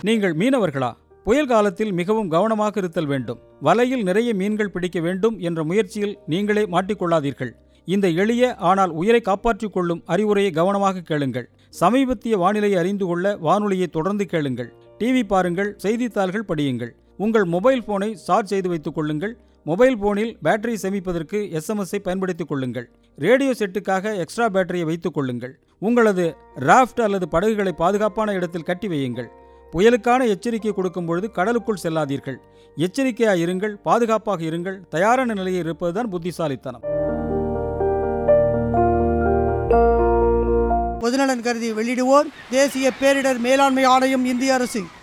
நீங்கள் மீனவர்களா புயல் காலத்தில் மிகவும் கவனமாக இருத்தல் வேண்டும் வலையில் நிறைய மீன்கள் பிடிக்க வேண்டும் என்ற முயற்சியில் நீங்களே மாட்டிக்கொள்ளாதீர்கள் இந்த எளிய ஆனால் உயிரை காப்பாற்றிக் கொள்ளும் அறிவுரையை கவனமாக கேளுங்கள் சமீபத்திய வானிலையை அறிந்து கொள்ள வானொலியை தொடர்ந்து கேளுங்கள் டிவி பாருங்கள் செய்தித்தாள்கள் படியுங்கள் உங்கள் மொபைல் போனை சார்ஜ் செய்து வைத்துக் கொள்ளுங்கள் மொபைல் போனில் பேட்டரி சேமிப்பதற்கு எஸ்எம்எஸ்ஐ பயன்படுத்திக் கொள்ளுங்கள் ரேடியோ செட்டுக்காக எக்ஸ்ட்ரா பேட்டரியை வைத்துக் கொள்ளுங்கள் உங்களது ராஃப்ட் அல்லது படகுகளை பாதுகாப்பான இடத்தில் கட்டி வையுங்கள் புயலுக்கான எச்சரிக்கை கொடுக்கும் பொழுது கடலுக்குள் செல்லாதீர்கள் எச்சரிக்கையாக இருங்கள் பாதுகாப்பாக இருங்கள் தயாரான நிலையில் இருப்பதுதான் புத்திசாலித்தனம் பொதுநலன் கருதி வெளியிடுவோர் தேசிய பேரிடர் மேலாண்மை ஆணையம் இந்திய அரசு